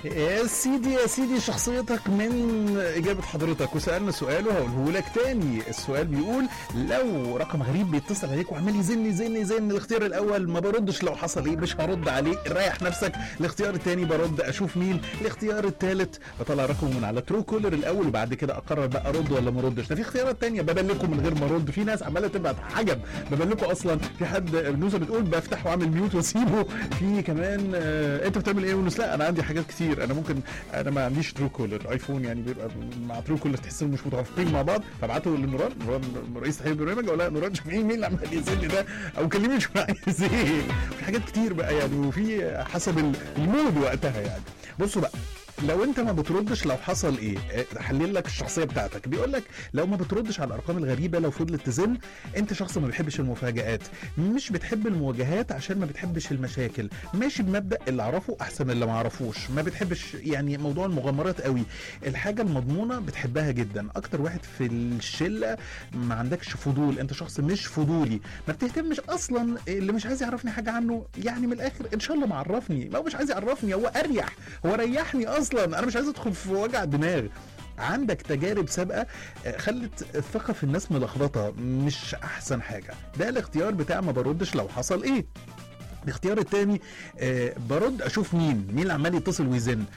يا سيدي يا سيدي شخصيتك من إجابة حضرتك وسألنا سؤال وهقوله لك تاني السؤال بيقول لو رقم غريب بيتصل عليك وعمال يزن يزن يزن الاختيار الأول ما بردش لو حصل إيه مش هرد عليه ريح نفسك الاختيار التاني برد أشوف مين الاختيار التالت بطلع رقم من على ترو كولر الأول وبعد كده أقرر بقى أرد ولا ما أردش ده في اختيارات تانية ببلكم من غير ما أرد في ناس عمالة تبعت عجب ببلكم أصلا في حد نوسة بتقول بفتح وأعمل ميوت وأسيبه في كمان آه أنت بتعمل إيه ونس لا أنا عندي حاجات كتير انا ممكن انا ما عنديش ترو كولر ايفون يعني بيبقى مع ترو كولر تحسهم مش متوافقين مع بعض فابعته لنوران نوران رئيس تحرير البرنامج اقول لها نوران شوف مين اللي عمال يزن ده او كلمني شوف عايز ايه في حاجات كتير بقى يعني وفي حسب المود وقتها يعني بصوا بقى لو انت ما بتردش لو حصل ايه حلل لك الشخصيه بتاعتك بيقول لك لو ما بتردش على الارقام الغريبه لو فضلت تزن انت شخص ما بيحبش المفاجآت مش بتحب المواجهات عشان ما بتحبش المشاكل ماشي بمبدا اللي اعرفه احسن من اللي ما اعرفوش ما بتحبش يعني موضوع المغامرات قوي الحاجه المضمونه بتحبها جدا اكتر واحد في الشله ما عندكش فضول انت شخص مش فضولي ما بتهتمش اصلا اللي مش عايز يعرفني حاجه عنه يعني من الاخر ان شاء الله ما عرفني ما هو مش عايز يعرفني هو اريح هو ريحني اصلا انا مش عايز ادخل في وجع دماغ عندك تجارب سابقه خلت الثقه في الناس ملخبطه مش احسن حاجه ده الاختيار بتاع ما بردش لو حصل ايه الاختيار التاني آه برد اشوف مين مين اللي عمال يتصل ويزن